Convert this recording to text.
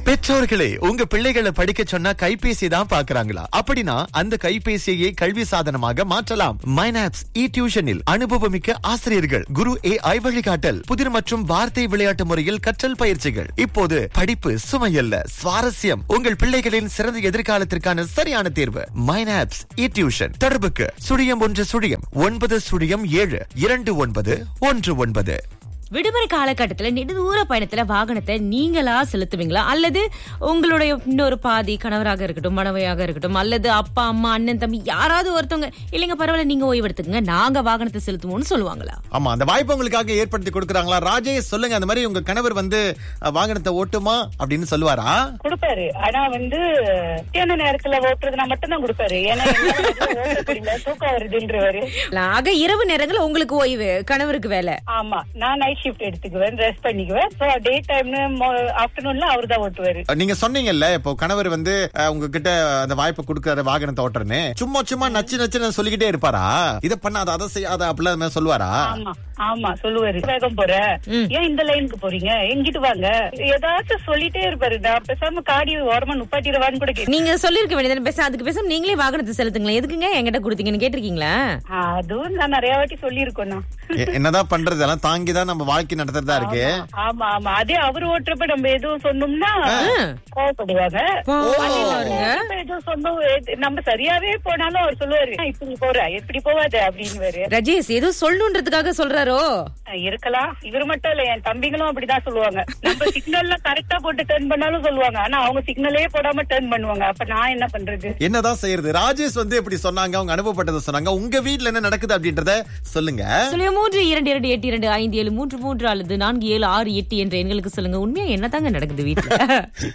பெற்றோர்களே உங்க பிள்ளைகளை படிக்க சொன்னா கைபேசி தான் பாக்குறாங்களா அப்படின்னா அந்த கைபேசியை கல்வி சாதனமாக மாற்றலாம் மைனாப்ஸ் இ டியூஷனில் அனுபவமிக்க ஆசிரியர்கள் குரு ஏ ஐ வழிகாட்டல் புதிர் மற்றும் வார்த்தை விளையாட்டு முறையில் கற்றல் பயிற்சிகள் இப்போது படிப்பு சுமையல்ல சுவாரஸ்யம் உங்கள் பிள்ளைகளின் சிறந்த எதிர்காலத்திற்கான சரியான தேர்வு மைனாப்ஸ் இ டியூஷன் தொடர்புக்கு சுழியம் ஒன்று சுழியம் ஒன்பது சுழியம் ஏழு இரண்டு ஒன்பது ஒன்று ஒன்பது விடுமுறை காலகட்டத்துல நெடுதூர பயணத்துல வாகனத்தை நீங்களா செலுத்துவீங்களா அல்லது உங்களுடைய இன்னொரு பாதி கணவராக இருக்கட்டும் மனைவியாக இருக்கட்டும் அல்லது அப்பா அம்மா அண்ணன் தம்பி யாராவது ஒருத்தவங்க இல்லைங்க பரவாயில்ல நீங்க ஓய்வெடுத்துக்கங்க நாங்க வாகனத்தை செலுத்துவோம்னு சொல்லுவாங்களா ஆமா அந்த வாய்ப்பு உங்களுக்காக ஏற்படுத்தி கொடுக்கறாங்களா ராஜேஷ் சொல்லுங்க அந்த மாதிரி உங்க கணவர் வந்து அஹ், வாகனத்தை ஓட்டுமா அப்படின்னு சொல்லுவாரா கொடுப்பாரு ஆனா வந்து மத்தியான நேரத்துல ஓட்டுறதுனா மட்டும்தான் கொடுப்பாரு ஏன்னா என்னால வந்து ஓட்ட தெரியல, தூக்கம் வருதுன்றவாரு ஆக இரவு நேரங்கள் உங்களுக்கு ஓய்வு கணவருக்கு வேலை ஆமா நான் நைட் ஷிஃப்ட் எடுத்துக்குவேன் ரெஸ்ட் பண்ணிக்குவேன் சோ டே டைம்னு ஆஃப்டர்நூன்ல அவர் தான் ஓட்டுவாரு நீங்க சொன்னீங்கல்ல இப்போ கணவர் வந்து அஹ், உங்ககிட்ட அந்த வாய்ப்பு கொடுக்கற வாகனத்தை ஓட்டுறேன்னு சும்மா சும்மா நச்சு நச்சுன்னு சொல்லிக்கிட்டே இருப்பாரா இத பண்ணாத அதை செய்யாத அப்படிலாம் அந்த மாதிரி சொல்லுவாரா ஆமா ஆமா சொல்லுவாரு வேகம் போற ஏன் இந்த லைனுக்கு போறீங்க எங்கிட்டு வாங்க ஏதாச்சும் சொல்லிட்டே இருப்பாரு நான் பேசாம காடி ஓரமா நுப்பாட்டிடுவான்னு கூட கேட்டேன் நீங்க சொல்லிருக்க வேண்டியது பேச அதுக்கு பேசாம நீங்களே வாகனத்தை செலுத்துங்களேன் எதுக்குங்க என்கிட்ட கொடுத்தீங்கன்னு கேட்டிருக்கீங்களா அதுவும் நான் நிறைய வாட்டி சொல்லியிருக்கோம் நான் எ- என்னதான் பண்றது எல்லாம் தாங்கி தான் நம்ம வாழ்க்கை நடத்துறதா இருக்கு ஆமா ஆமா அதே அவர் ஓட்டுறப்ப நம்ம எதுவும் சொன்னோம்னா கோவப்படுவாங்க பாருங்க. நம்ம எதுவும் சொன்னோம் எது- நம்ம சரியாவே போனாலும் அவர் சொல்லுவாரு "ஆ, இப்படி போற எப்படி போவாத அப்படின்னு ரஜேஷ் ஏதோ சொல்லணுன்றதுக்காக சொல்றாரோ இருக்கலாம் இவர் மட்டும் இல்ல என் தம்பிங்களும் அப்படிதான் சொல்லுவாங்க நம்ம சிக்னல்ல கரெக்டா போட்டு டர்ன் பண்ணாலும் சொல்லுவாங்க ஆனா அவங்க சிக்னலே போடாம டர்ன் பண்ணுவாங்க அப்ப நான் என்ன பண்றது என்னதான் செய்யறது ராஜேஷ் வந்து இப்படி சொன்னாங்க அவங்க அனுபவப்பட்டதை சொன்னாங்க உங்க வீட்ல என்ன நடக்குது அப்படின்றத சொல்லுங்க சொல்லுங்க மூன்று இரண்டு இரண்டு எட்டு இரண்டு ஐந்து ஏழு மூன்று மூன்று அல்லது நான்கு ஏழு ஆறு எட்டு என்ற எண்களுக்கு சொல்லுங்க உண்மையா என்னதாங்க நடக்குது வீட்டுல